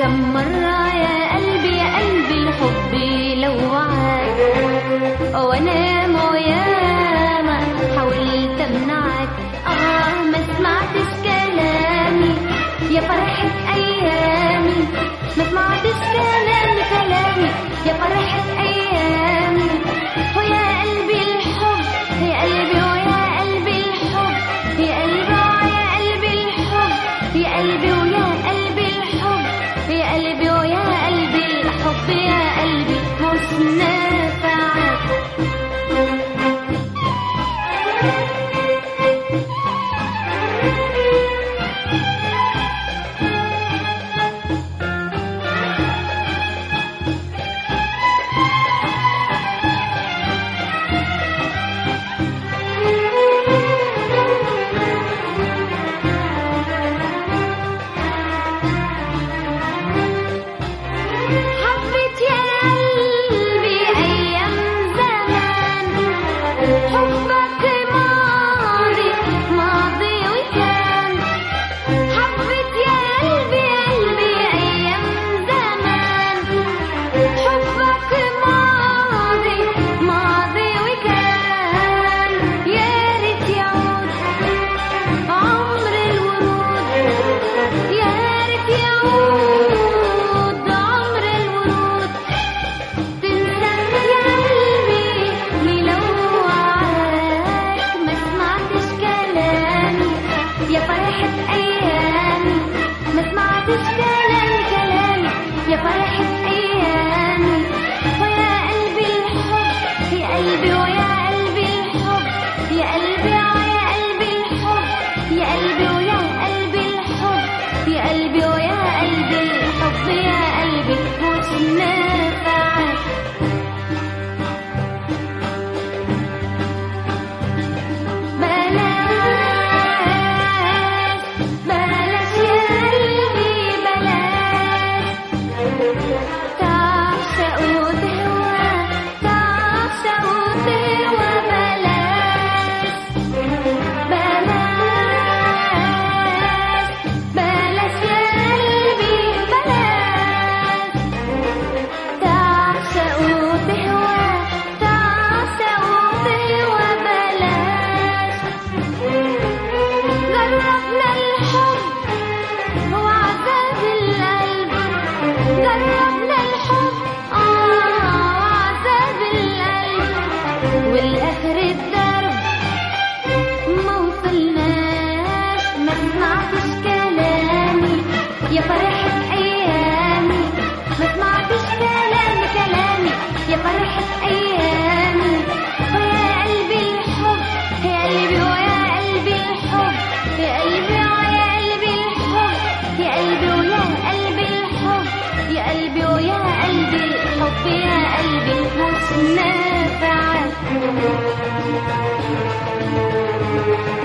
كم مرة يا قلبي يا قلبي الحب لوعك وانام وياما حاولت امنعك اه ما سمعتش كلامي يا فرحة ايامي ما سمعتش كلامي كلامي يا فرحة ايامي ويا قلبي الحب يا قلبي ويا قلبي الحب يا قلبي ويا قلبي الحب يا قلبي ويا قلبي الحب يا قلبي ويا قلبي الحب يا قلبي مش نافعك حبيت يا قلبي أيام زمان حبك ماضي ماضي وكان حبيت يا قلبي قلبي أيام زمان حبك ماضي ماضي وكان يا ريت يعود عمر الورود يا ريت يعود عمر الورود تنسى يا قلبي يلوعك ما سمعتش كلامي يا فرحة أيامي ما سمعتش كلامي كلامي يا فرحة أيامي ويا قلبي الحب يا قلبي ويا قلبي الحب يا قلبي ويا قلبي الحب يا قلبي ويا قلبي الحب يا قلبي ويا قلبي الحب يا قلبي مش نافعك بلاش بلاش يا قلبي بلاش تعشق وتهوى تعشق وتهوى بلاش بلاش بلاش يا قلبي بلاش تعشق وتهوى تعشق وتهوى بلاش جربنا الحب وعذاب القلب جربنا الحب آه وعذاب القلب والآخر الدرب ما وصلناش ما سمعتش كلامي يا فرحة أيامي ما سمعتش كلامي كلامي يا فرحة أيامي ويا قلبي الحب يا قلبي ويا قلبي الحب يا قلبي ويا قلبي الحب يا قلبي ويا قلبي الحب يا قلبي ويا قلبي الحب يا قلبي مش نافعك